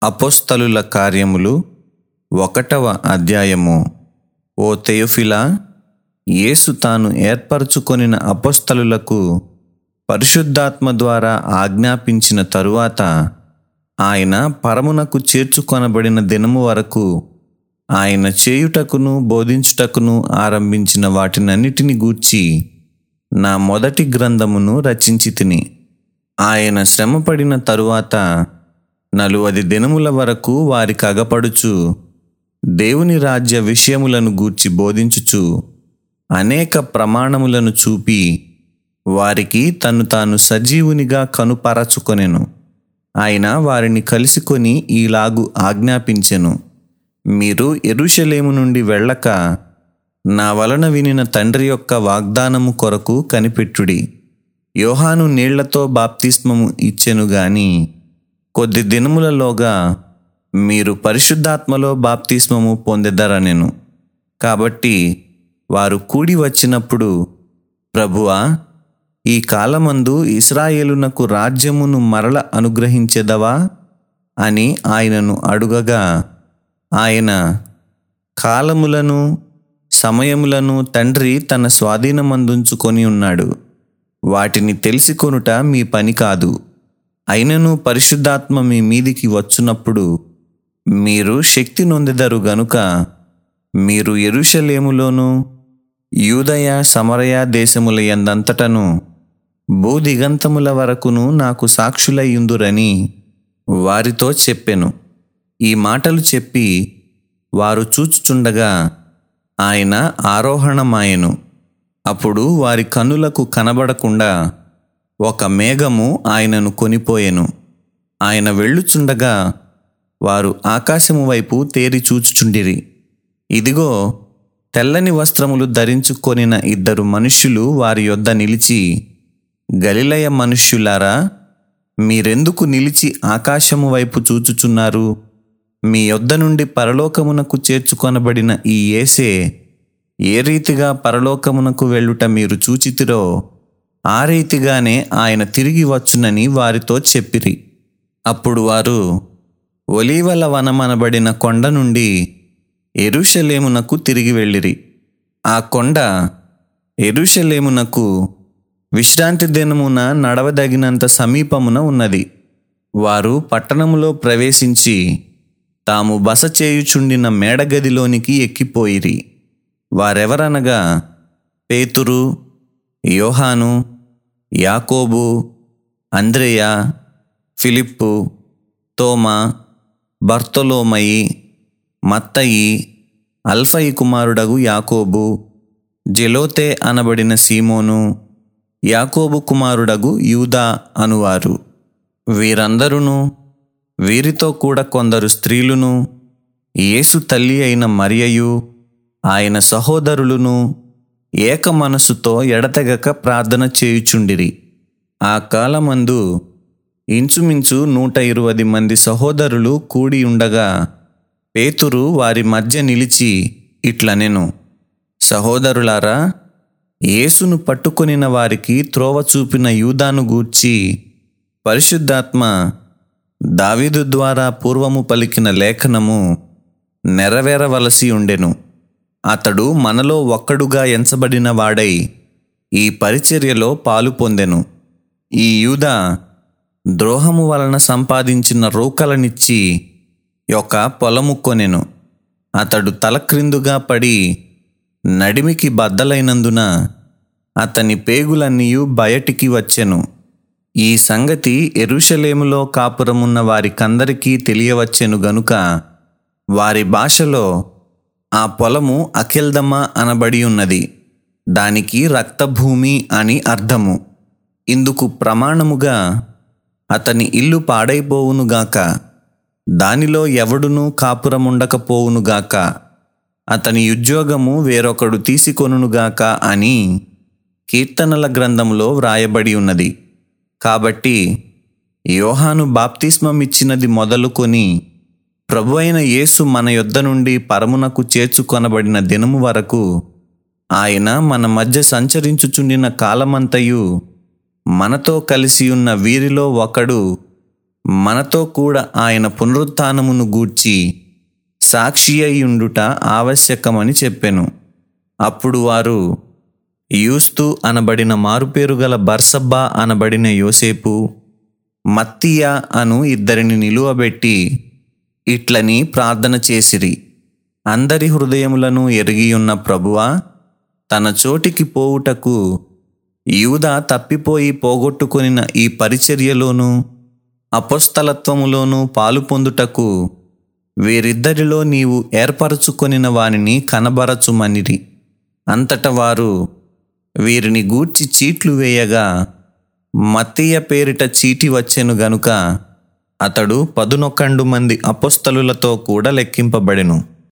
అపోస్తలుల కార్యములు ఒకటవ అధ్యాయము ఓ తెయోఫిలా యేసు తాను ఏర్పరచుకొనిన అపోస్తలులకు పరిశుద్ధాత్మ ద్వారా ఆజ్ఞాపించిన తరువాత ఆయన పరమునకు చేర్చుకొనబడిన దినము వరకు ఆయన చేయుటకును బోధించుటకును ఆరంభించిన వాటినన్నిటిని గూర్చి నా మొదటి గ్రంథమును రచించి తిని ఆయన శ్రమపడిన తరువాత నలువది దినముల వరకు వారికి అగపడుచు దేవుని రాజ్య విషయములను గూర్చి బోధించుచు అనేక ప్రమాణములను చూపి వారికి తను తాను సజీవునిగా కనుపరచుకొనెను ఆయన వారిని కలుసుకొని ఈలాగు ఆజ్ఞాపించెను మీరు ఎరుషలేము నుండి వెళ్ళక నా వలన వినిన తండ్రి యొక్క వాగ్దానము కొరకు కనిపెట్టుడి యోహాను నీళ్లతో బాప్తిస్మము ఇచ్చెను గాని కొద్ది దినములలోగా మీరు పరిశుద్ధాత్మలో బాప్తిస్మము పొందెదరనెను కాబట్టి వారు కూడి వచ్చినప్పుడు ప్రభువా ఈ కాలమందు ఇస్రాయేలునకు రాజ్యమును మరల అనుగ్రహించెదవా అని ఆయనను అడుగగా ఆయన కాలములను సమయములను తండ్రి తన స్వాధీనమందుంచుకొని ఉన్నాడు వాటిని తెలిసికొనుట మీ పని కాదు అయినను పరిశుద్ధాత్మ మీ మీదికి వచ్చునప్పుడు మీరు శక్తి నొందెదరు గనుక మీరు ఎరుషలేములోను యూదయ సమరయ దేశముల ఎందంతటను భూదిగంతముల వరకును నాకు సాక్షులయ్యుందురని వారితో చెప్పెను ఈ మాటలు చెప్పి వారు చూచుచుండగా ఆయన ఆరోహణమాయెను అప్పుడు వారి కన్నులకు కనబడకుండా ఒక మేఘము ఆయనను కొనిపోయెను ఆయన వెళ్ళుచుండగా వారు ఆకాశము వైపు తేరి చూచుచుండిరి ఇదిగో తెల్లని వస్త్రములు ధరించుకొనిన ఇద్దరు మనుష్యులు వారి యొద్ద నిలిచి గలిలయ మనుష్యులారా మీరెందుకు నిలిచి ఆకాశము వైపు చూచుచున్నారు మీ యొద్ద నుండి పరలోకమునకు చేర్చుకొనబడిన ఈ యేసే ఏ రీతిగా పరలోకమునకు వెళ్ళుట మీరు చూచితిరో ఆ రీతిగానే ఆయన తిరిగి వచ్చునని వారితో చెప్పిరి అప్పుడు వారు ఒలీవల వనమనబడిన కొండ నుండి ఎరుషలేమునకు తిరిగి వెళ్ళిరి ఆ కొండ ఎరుషలేమునకు విశ్రాంతి దినమున నడవదగినంత సమీపమున ఉన్నది వారు పట్టణములో ప్రవేశించి తాము బస చేయుచుండిన మేడగదిలోనికి ఎక్కిపోయిరి వారెవరనగా పేతురు యోహాను యాకోబు అంద్రేయ ఫిలిప్పు తోమా బర్తొలోమయి మత్తయి అల్ఫయి కుమారుడగు యాకోబు జెలోతే అనబడిన సీమోను యాకోబు కుమారుడగు యూదా అనువారు వీరందరూ వీరితో కూడా కొందరు స్త్రీలును యేసు తల్లి అయిన మరియయు ఆయన సహోదరులను ఏక మనస్సుతో ఎడతెగక ప్రార్థన చేయుచుండిరి ఆ కాలమందు ఇంచుమించు నూట ఇరువది మంది సహోదరులు కూడి ఉండగా పేతురు వారి మధ్య నిలిచి ఇట్లనెను సహోదరులారా యేసును పట్టుకొనిన వారికి త్రోవ చూపిన యూదాను గూర్చి పరిశుద్ధాత్మ దావీదు ద్వారా పూర్వము పలికిన లేఖనము నెరవేరవలసి ఉండెను అతడు మనలో ఒక్కడుగా ఎంచబడిన వాడై ఈ పరిచర్యలో పాలు పొందెను ఈ యూద ద్రోహము వలన సంపాదించిన రూకలనిచ్చి ఒక పొలము కొనెను అతడు తలక్రిందుగా పడి నడిమికి బద్దలైనందున అతని పేగులన్నీయు బయటికి వచ్చెను ఈ సంగతి ఎరుషలేములో కాపురమున్న వారికందరికీ తెలియవచ్చెను గనుక వారి భాషలో ఆ పొలము అఖిల్దమ అనబడి ఉన్నది దానికి రక్తభూమి అని అర్థము ఇందుకు ప్రమాణముగా అతని ఇల్లు పాడైపోవునుగాక దానిలో ఎవడునూ కాపురముండకపోవునుగాక అతని ఉద్యోగము వేరొకడు తీసుకొనుగాక అని కీర్తనల గ్రంథంలో వ్రాయబడి ఉన్నది కాబట్టి యోహాను బాప్తిస్మం ఇచ్చినది మొదలుకొని ప్రభు అయిన యేసు మన యొద్ద నుండి పరమునకు చేర్చుకొనబడిన దినము వరకు ఆయన మన మధ్య సంచరించుచుండిన కాలమంతయు మనతో కలిసి ఉన్న వీరిలో ఒకడు మనతో కూడా ఆయన పునరుత్థానమును గూర్చి సాక్షి అయ్యుండుట ఆవశ్యకమని చెప్పెను అప్పుడు వారు యూస్తు అనబడిన మారుపేరు గల బర్సబ్బా అనబడిన యోసేపు మత్తియా అను ఇద్దరిని నిలువబెట్టి ఇట్లని ప్రార్థన చేసిరి అందరి హృదయములను ఎరిగియున్న ప్రభువా తన చోటికి పోవుటకు యూదా తప్పిపోయి పోగొట్టుకొనిన ఈ పరిచర్యలోనూ అపస్థలత్వములోనూ పాలు పొందుటకు వీరిద్దరిలో నీవు ఏర్పరచుకొనిన వానిని కనబరచుమనిరి అంతట వారు వీరిని గూర్చి చీట్లు వేయగా మత్తయ్య పేరిట చీటి వచ్చెను గనుక అతడు పదునొకండు మంది అపొస్తలులతో కూడా లెక్కింపబడెను